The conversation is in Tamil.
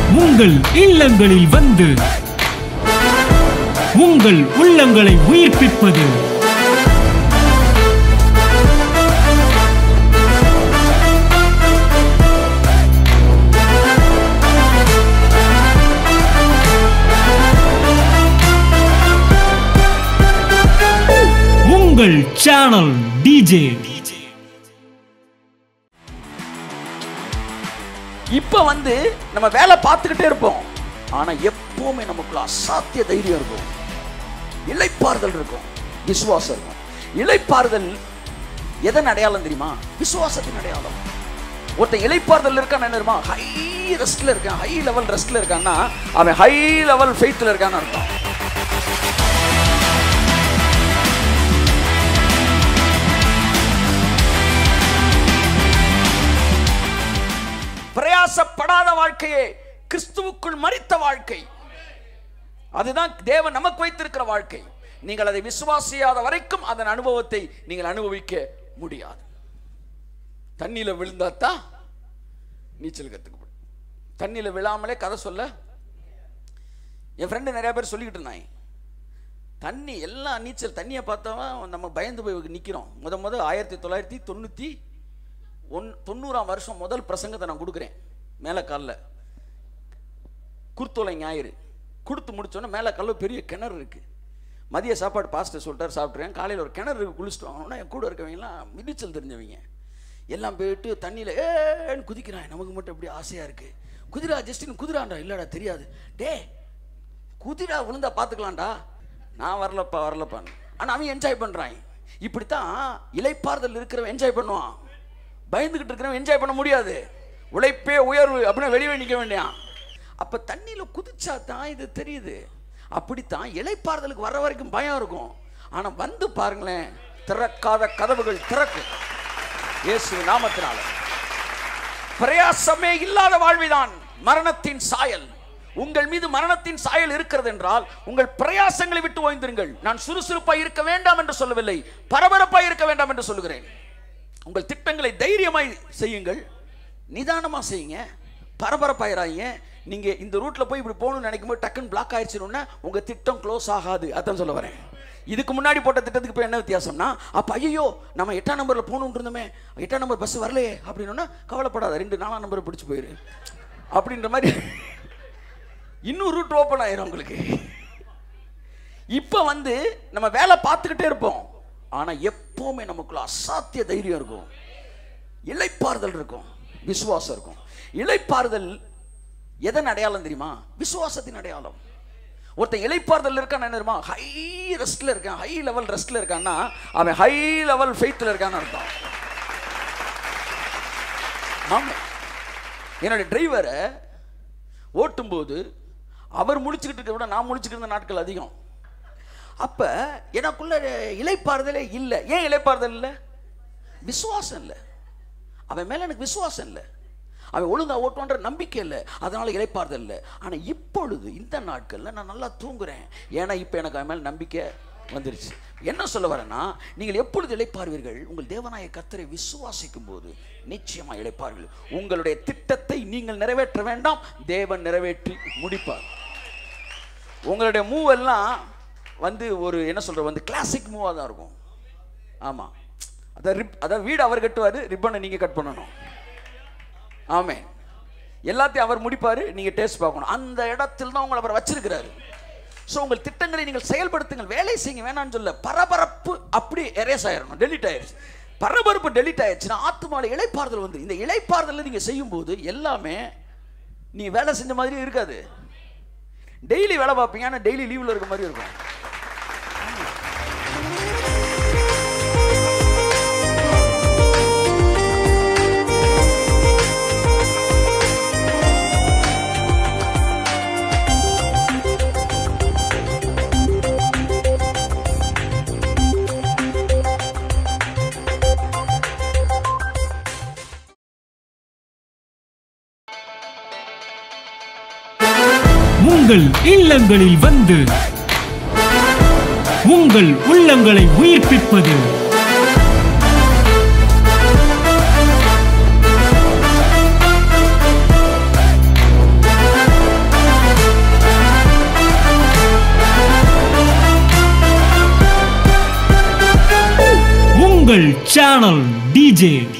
உங்கள் இல்லங்களில் வந்து உங்கள் உள்ளங்களை உயிர்ப்பிப்பது உங்கள் சேனல் டிஜே இப்ப வந்து நம்ம வேலை பார்த்துக்கிட்டே இருப்போம் ஆனா எப்பவுமே நமக்குள்ள அசாத்திய தைரியம் இருக்கும் இளைப்பாறுதல் இருக்கும் விசுவாசம் இருக்கும் இளைப்பாறுதல் எதன் அடையாளம் தெரியுமா விசுவாசத்தின் அடையாளம் ஒருத்தன் இளைப்பாறுதல் இருக்கான் என்ன தெரியுமா ஹை ரெஸ்ட்ல இருக்கான் ஹை லெவல் ரெஸ்ட்ல இருக்கான்னா அவன் ஹை லெவல் ஃபெய்த்ல இருக்கான்னு அர்த்தம் பிரயாசப்படாத வாழ்க்கையே கிறிஸ்துவுக்குள் மறித்த வாழ்க்கை அதுதான் தேவன் நமக்கு வைத்திருக்கிற வாழ்க்கை நீங்கள் அதை விசுவாசியாத வரைக்கும் அதன் அனுபவத்தை நீங்கள் அனுபவிக்க முடியாது தண்ணியில விழுந்தாத்தான் நீச்சல் கத்துக்க முடியும் தண்ணியில விழாமலே கதை சொல்ல என் ஃப்ரெண்டு நிறைய பேர் சொல்லிக்கிட்டு இருந்தாங்க தண்ணி எல்லாம் நீச்சல் தண்ணியை பார்த்தவன் நம்ம பயந்து போய் நிற்கிறோம் முத முத ஆயிரத்தி தொள்ளாயிரத்தி தொண்ணூற்றி ஒன் தொண்ணூறாம் வருஷம் முதல் பிரசங்கத்தை நான் கொடுக்குறேன் மேலே காலில் குர்த்தோலை ஞாயிறு கொடுத்து முடிச்சோன்னே மேலே கல்ல பெரிய கிணறு இருக்குது மதிய சாப்பாடு பாஸ்டர் சொல்லிட்டார் சாப்பிட்றேன் காலையில் ஒரு கிணறு இருக்கு குளிச்சுட்டு வாங்கணும்னா என் கூட இருக்கவங்கலாம் மிதிச்சல் தெரிஞ்சவங்க எல்லாம் போயிட்டு தண்ணியில் ஏன்னு குதிக்கிறான் நமக்கு மட்டும் எப்படி ஆசையாக இருக்குது குதிரா ஜஸ்டின் குதிராண்டா இல்லைடா தெரியாது டே குதிரா விழுந்தா பார்த்துக்கலாம்டா நான் வரலப்பா வரலப்பான்னு ஆனால் அவன் என்ஜாய் பண்ணுறான் இப்படித்தான் இலைப்பாறுதல் இருக்கிறவன் என்ஜாய் பண்ணுவான் பயந்துகிட்டு இருக்கிறவன் என்ஜாய் பண்ண முடியாது உழைப்பே உயர்வு அப்படின்னு வெளியே நிற்க வேண்டியான் அப்போ தண்ணியில் குதிச்சா தான் இது தெரியுது அப்படித்தான் இலைப்பாறுதலுக்கு வர வரைக்கும் பயம் இருக்கும் ஆனால் வந்து பாருங்களேன் திறக்காத கதவுகள் திறக்கும் இயேசு நாமத்தினால பிரயாசமே இல்லாத வாழ்விதான் மரணத்தின் சாயல் உங்கள் மீது மரணத்தின் சாயல் இருக்கிறது என்றால் உங்கள் பிரயாசங்களை விட்டு ஓய்ந்திருங்கள் நான் சுறுசுறுப்பாய் இருக்க வேண்டாம் என்று சொல்லவில்லை பரபரப்பாய் இருக்க வேண்டாம் என்று சொல்லுகிறேன் உங்கள் திட்டங்களை தைரியமாய் செய்யுங்கள் நிதானமாக செய்யுங்க பரபரப்பாயிராங்க நீங்கள் இந்த ரூட்டில் போய் இப்படி போகணும்னு நினைக்கும் போது டக்குன்னு பிளாக் ஆயிடுச்சுன்னா உங்கள் திட்டம் க்ளோஸ் ஆகாது அதான் சொல்ல வரேன் இதுக்கு முன்னாடி போட்ட திட்டத்துக்கு இப்போ என்ன வித்தியாசம்னா அப்போ ஐயோ நம்ம எட்டாம் நம்பரில் போகணுன்னு இருந்தோமே எட்டாம் நம்பர் பஸ் வரலையே அப்படின்னா கவலைப்படாத ரெண்டு நாலாம் நம்பரை பிடிச்சி போயிரு அப்படின்ற மாதிரி இன்னும் ரூட் ஓப்பன் ஆயிரும் உங்களுக்கு இப்போ வந்து நம்ம வேலை பார்த்துக்கிட்டே இருப்போம் ஆனால் எப்பவுமே நமக்குள்ள அசாத்திய தைரியம் இருக்கும் இளைப்பாறுதல் இருக்கும் விசுவாசம் இருக்கும் இளைப்பாறுதல் எதன் அடையாளம் தெரியுமா விசுவாசத்தின் அடையாளம் ஒருத்தன் இளைப்பாறுதல் இருக்கான் என்ன தெரியுமா ஹை ரெஸ்ட்ல இருக்கான் ஹை லெவல் ரெஸ்ட்ல இருக்கான்னா அவன் ஹை லெவல் ஃபெய்த்ல இருக்கான்னு அர்த்தம் ஆமா என்னுடைய டிரைவரை ஓட்டும்போது அவர் முடிச்சுக்கிட்டு இருக்க விட நான் முடிச்சுக்கிட்டு இருந்த நாட்கள் அதிகம் அப்ப எனக்குள்ள இலைப்பாறுதலே இல்லை ஏன் இலைப்பாறுதல் இல்லை விசுவாசம் இல்லை அவன் மேல எனக்கு விசுவாசம் இல்லை அவன் ஒழுங்கா ஓட்டுவான்ற நம்பிக்கை இல்லை அதனால இலைப்பாறுதல் இல்லை ஆனா இப்பொழுது இந்த நாட்கள்ல நான் நல்லா தூங்குறேன் ஏன்னா இப்போ எனக்கு அவன் மேல நம்பிக்கை வந்துருச்சு என்ன சொல்ல வரேன்னா நீங்கள் எப்பொழுது இளைப்பாறுவீர்கள் உங்கள் தேவனாய கத்தரை விசுவாசிக்கும் போது நிச்சயமா இளைப்பார்கள் உங்களுடைய திட்டத்தை நீங்கள் நிறைவேற்ற வேண்டாம் தேவன் நிறைவேற்றி முடிப்பார் உங்களுடைய மூவ் எல்லாம் வந்து ஒரு என்ன சொல்ற வந்து கிளாசிக் மூவாக தான் இருக்கும் ஆமாம் அதான் ரிப் அதான் வீடு அவர் கட்டுவார் ரிப்பனை நீங்கள் கட் பண்ணணும் ஆமே எல்லாத்தையும் அவர் முடிப்பார் நீங்கள் டேஸ்ட் பார்க்கணும் அந்த இடத்தில் தான் உங்களை அவர் வச்சிருக்கிறாரு ஸோ உங்கள் திட்டங்களை நீங்கள் செயல்படுத்துங்கள் வேலை செய்யுங்க வேணாம்னு சொல்ல பரபரப்பு அப்படி எரேஸ் ஆயிடணும் டெலிட் ஆயிடுச்சு பரபரப்பு டெலிட் ஆயிடுச்சுன்னா ஆத்துமால இலைப்பாறுதல் வந்து இந்த இலைப்பாறுதல் நீங்கள் செய்யும்போது எல்லாமே நீங்கள் வேலை செஞ்ச மாதிரி இருக்காது டெய்லி வேலை பார்ப்பீங்க ஆனால் டெய்லி லீவில் இருக்க மாதிரி இருக்கும் உங்கள் இல்லங்களில் வந்து உங்கள் உள்ளங்களை உயிர்ப்பிப்பது உங்கள் சேனல் டிஜே